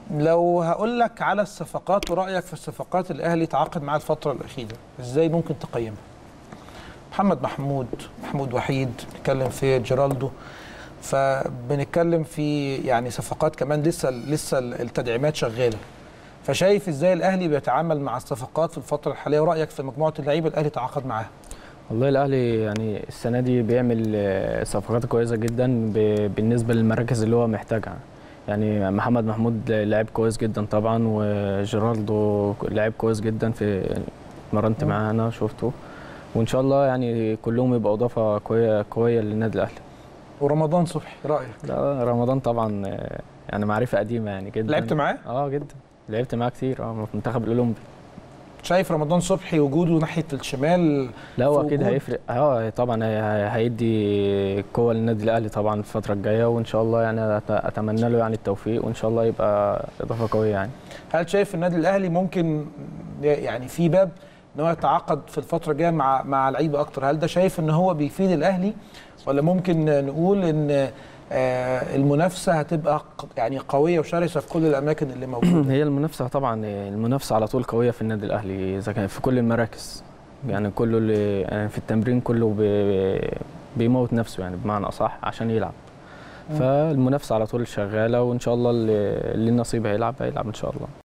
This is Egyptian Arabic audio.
لو هقول لك على الصفقات ورايك في الصفقات اللي الاهلي تعاقد معاها الفتره الاخيره ازاي ممكن تقيمها محمد محمود محمود وحيد بنتكلم في جيرالدو فبنتكلم في يعني صفقات كمان لسه لسه التدعيمات شغاله فشايف ازاي الاهلي بيتعامل مع الصفقات في الفتره الحاليه ورايك في مجموعه اللعيبه الاهلي تعاقد معاها والله الاهلي يعني السنه دي بيعمل آه، صفقات كويسه جدا ب- بالنسبه للمراكز اللي هو محتاجها يعني محمد محمود لاعب كويس جدا طبعا وجيرالدو لاعب كويس جدا في مرنت معاه انا شفته وان شاء الله يعني كلهم يبقوا اضافه قويه قويه للنادي الاهلي ورمضان صبحي رايك لا رمضان طبعا آه، يعني معرفه قديمه يعني جدا لعبت معاه اه جدا لعبت معاه كتير اه في المنتخب الاولمبي شايف رمضان صبحي وجوده ناحيه الشمال لا هو في اكيد وجود- هيفرق اه طبعا هي- هي- هيدي قوه للنادي الاهلي طبعا الفتره الجايه وان شاء الله يعني أت- اتمنى له يعني التوفيق وان شاء الله يبقى اضافه قويه يعني هل شايف النادي الاهلي ممكن يعني في باب ان هو يتعاقد في الفتره الجايه مع مع لعيبه اكتر هل ده شايف ان هو بيفيد الاهلي ولا ممكن نقول ان آه، المنافسه هتبقى ق- يعني قويه وشرسه في كل الاماكن اللي موجوده هي المنافسه طبعا المنافسه على طول قويه في النادي الاهلي اذا كان في كل المراكز يعني كله اللي يعني في التمرين كله بي- بيموت نفسه يعني بمعنى اصح عشان يلعب فالمنافسه على طول شغاله وان شاء الله اللي اللي النصيب هيلعب هيلعب ان شاء الله